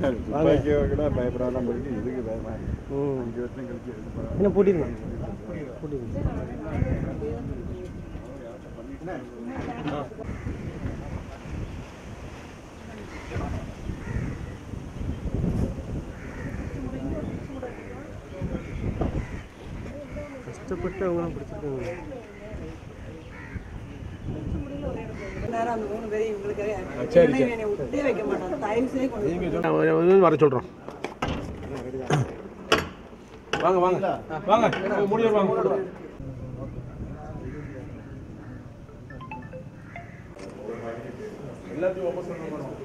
துப்பாக்கியை கூட பயப்படாதான் போயிட்டு இதுக்கு பயமா ம் அஞ்சு வருஷம் கழிச்சு இது பண்ண என்ன பூட்டிருங்க பூட்டிருங்க கஷ்டப்பட்டு அவங்களாம் பிடிச்சிருக்காங்க நேரம் அந்த மூணு பேரையும் இவங்களுக்காக சரி, இல்லைன்னா என்னை விட்டே வைக்க மாட்டாங்க தயவு செய்து கொண்டு வந்து வர சொல்கிறோம் வாங்க வாங்க வாங்க முடியும் வாங்க எல்லாத்தையும் வாபஸ் பண்ண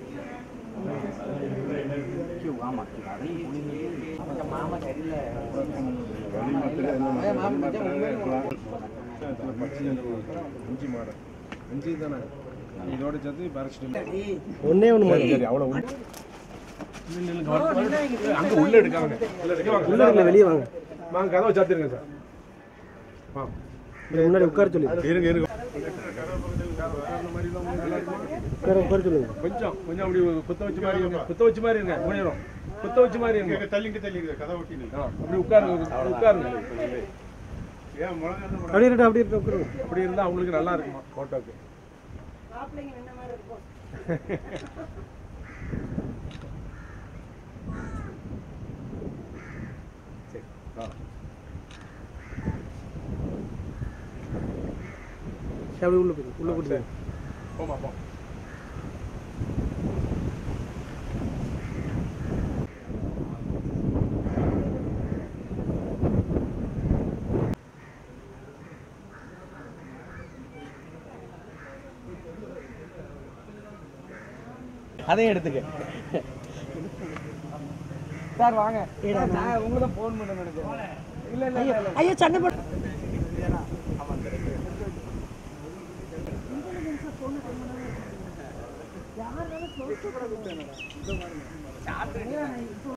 வலி மாத்திரை என்ன வலி மாத்திரை இருக்கலாம் பச்சை அஞ்சு மாடு அஞ்சு தானே இதோட சேர்த்து பறிச்சிட்டு ஒன்னே ஒன்று மாதிரி சரி அவ்வளோ அங்கே உள்ள எடுக்காங்க உள்ள எடுக்க வாங்க உள்ள இல்லை வெளியே வாங்க வாங்க கதவை சாத்திருங்க சார் ஆ இங்க முன்னாடி உட்கார சொல்லி இருங்க இருங்க உட்கார உட்கார சொல்லுங்க கொஞ்சம் கொஞ்சம் அப்படி குத்த வச்ச மாதிரி இருங்க குத்த வச்ச மாதிரி இருங்க முடியும் குத்த வச்ச மாதிரி இருங்க தள்ளிங்க தள்ளிங்க கதை ஒட்டி ஆ, அப்படி உட்காருங்க உட்காருங்க ஏன் முழங்க அப்படியே இருக்கட்டும் அப்படியே இருக்கட்டும் உட்காருங்க அப்படி இருந்தா அவங்களுக்கு நல்லா இருக்குமா போட்டோக்கு மாப்பிள்ளைங்க நின்ன மாதிரி இருக்கும் சரி, அப்படியே உள்ள போய் உள்ள போட்டு போமா போ அதையும் எடுத்துக்க சார் வாங்க நான் உங்களுக்கு தான் ஃபோன் பண்ண நினைச்சேன் இல்ல இல்ல இல்ல ஐயோ சண்டை போட்டு